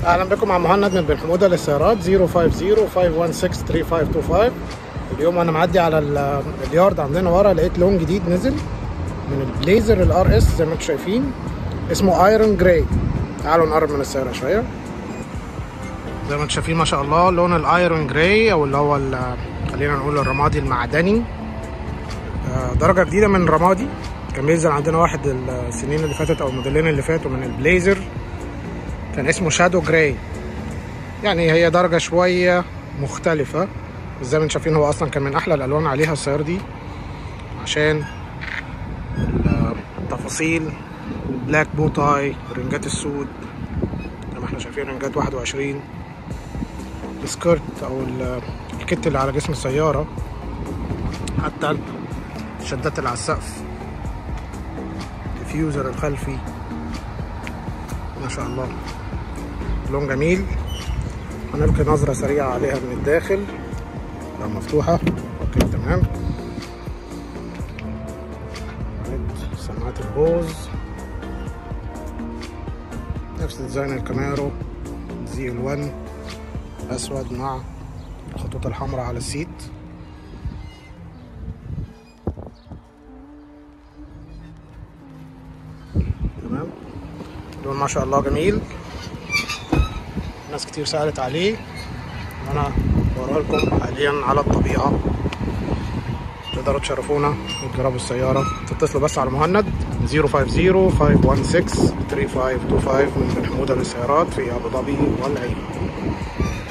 اهلا بكم مع مهند من بن حموده للسيارات 050-516-3525 اليوم انا معدي على ال- اليارد عندنا ورا لقيت لون جديد نزل من البليزر الار اس زي ما انتم شايفين اسمه ايرون جراي تعالوا نقرب من السياره شويه زي ما انتم شايفين ما شاء الله لون الايرون جراي او اللي هو ال- خلينا نقول الرمادي المعدني آه، درجه جديده من الرمادي كان بينزل عندنا واحد السنين اللي فاتت او الموديلين اللي فاتوا من البليزر كان اسمه شادو جراي يعني هي درجة شوية مختلفة بس زي ما انتم شايفين هو اصلا كان من احلى الالوان عليها السيارة دي عشان التفاصيل بلاك بو تاي رنجات السود زي ما احنا شايفين رنجات 21 السكيرت او ال- الكت اللي على جسم السيارة حتى الشدات اللي على السقف الديفيوزر الخلفي ما شاء الله لون جميل هنلقي نظرة سريعة عليها من الداخل لو مفتوحة اوكي تمام نعد سماعات البوز نفس ديزاين الكاميرو زي الوان اسود مع الخطوط الحمراء على السيت تمام لون ما شاء الله جميل ناس كتير سألت عليه وانا بوريه لكم حاليا على الطبيعة تقدروا تشرفونا وتجربوا السيارة تتصلوا بس على مهند 050-516-3525 من بن حمودة للسيارات في أبو ظبي والعين